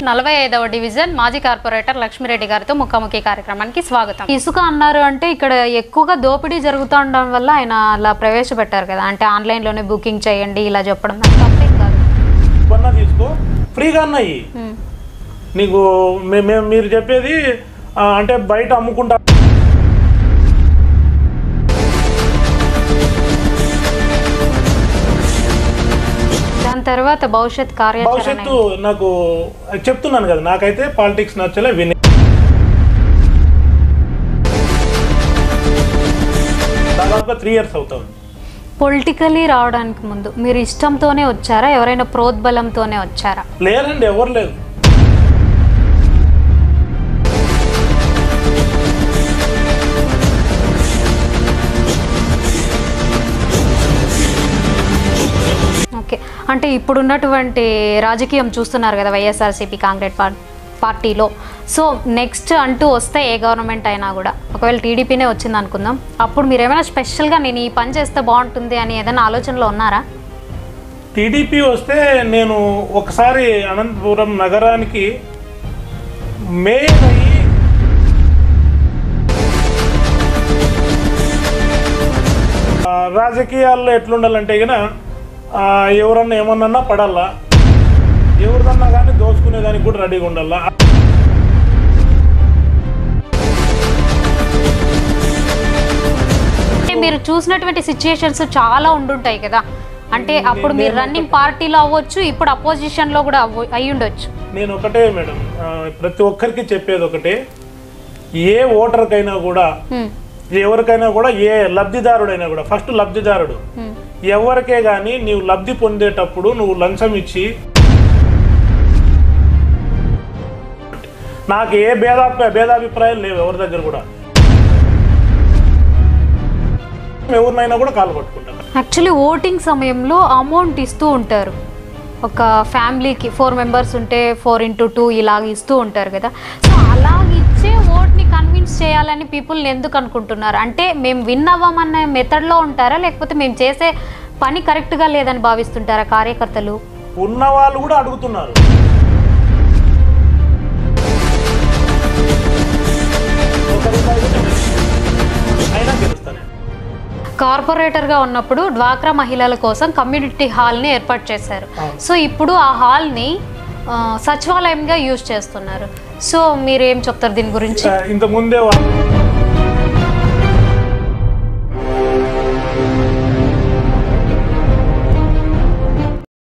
నలభై ఐదవ డివిజన్ మాజీ కార్పొరేటర్ లక్ష్మిరెడ్డి గారితో ముఖాముఖి కార్యక్రమానికి స్వాగతం ఇసుక అన్నారు అంటే ఇక్కడ ఎక్కువగా దోపిడీ జరుగుతూ ఉండడం వల్ల ఆయన అలా ప్రవేశపెట్టారు కదా అంటే ఆన్లైన్ లోనే బుకింగ్ చేయండి ఇలా చెప్పడం నాకు తప్పేం కాదు కొన్నా తీసుకో ఫ్రీగా అన్నాయి ఉమ్. నీకు మే- మే- మీరు చెప్పేది ఆ, అంటే బయట అమ్ముకుంటా దాని తర్వాత భవిష్యత్ కార్యాచరణ భవిష్యత్తు నాకు చెప్తున్నాను కదా నాకైతే పాలిటిక్స్ నచ్చలే విని దాదాపుగా త్రీ ఇయర్స్ అవుతుంది పొలిటికలీ రావడానికి ముందు మీరు ఇష్టంతోనే వచ్చారా ఎవరైనా ప్రోద్బలంతోనే వచ్చారా లేరండి ఎవరు లేదు ఓకే అంటే ఇప్పుడున్నటువంటి రాజకీయం చూస్తున్నారు కదా వైఎస్ఆర్సీపీ కాంగ్రెస్ పార్- పార్టీలో సో నెక్స్ట్ అంటూ వస్తే ఏ గవర్నమెంట్ అయినా కూడా ఒకవేళ టీడీపీనే వచ్చింది అనుకుందాం అప్పుడు మీరు ఏమైనా స్పెషల్గా నేను ఈ పని చేస్తే బాగుంటుంది అని ఏదైనా ఆలోచనలో ఉన్నారా టీడీపీ వస్తే నేను ఒకసారి అనంతపురం నగరానికి మేయర్ అయ్యి ఆ, రాజకీయాల్లో ఎట్లుండాలంటే గిన ఆ, ఎవరన్నా ఏమన్నా పడాలా ఎవరిదన్నా కానీ దోచుకునేదానికి కూడా రెడీగా ఉండాలా అంటే మీరు చూసినటువంటి సిచ్యుయేషన్స్ చాలా ఉండుంటాయి కదా అంటే అప్పుడు మీరు రన్నింగ్ పార్టీలో అవ్వచ్చు ఇప్పుడు అపోజిషన్ లో కూడా అవ్వ- అయి ఉండొచ్చు నేను ఒకటే మేడం ఆ, ప్రతి ఒక్కరికి చెప్పేది ఒకటే ఏ ఓటర్కైనా కూడా హ్మ్. ఎవరికైనా కూడా ఏ లబ్ధిదారుడైనా కూడా ఫస్ట్ లబ్ధిదారుడు హ్మ్. ఎవరికే కానీ నీవు లబ్ధి పొందేటప్పుడు నువ్వు లంచం ఇచ్చి నాకు ఏ భేదా భేదాభిప్రాయాలు లేవు ఎవరి దగ్గర కూడా ఎవరినైనా కూడా కాలు పట్టుకుంటాను యాక్చువల్లీ ఓటింగ్ సమయంలో అమౌంట్ ఇస్తూ ఉంటారు ఒక ఫ్యామిలీకి ఫోర్ మెంబర్స్ ఉంటే ఫోర్ ఇంటూ టూ ఇలాగ ఇస్తూ ఉంటారు కదా సో అలాగ ఇచ్చే ఓట్ని కన్విన్స్ చేయాలని పీపుల్ ఎందుకు అనుకుంటున్నారు అంటే మేము విన్ అవ్వమన్న మెథడ్లో ఉంటారా లేకపోతే మేము చేసే పని కరెక్ట్గా లేదని భావిస్తుంటారా కార్యకర్తలు ఉన్న వాళ్ళు కూడా అడుగుతున్నారు ఒక రూపాయి కూడా నేను అయినా గెలుస్తాను నేను. కార్పొరేటర్గా ఉన్నప్పుడు డ్వాక్రా మహిళల కోసం కమ్యూనిటీ హాల్ని ఏర్పాటు చేశారు అవును. సో ఇప్పుడు ఆ హాల్ని ఆ, సచివాలయంగా యూజ్ చేస్తున్నారు సో మీరు ఏం చెప్తారు దీని గురించి ఇంత ముందే వాళ్ళు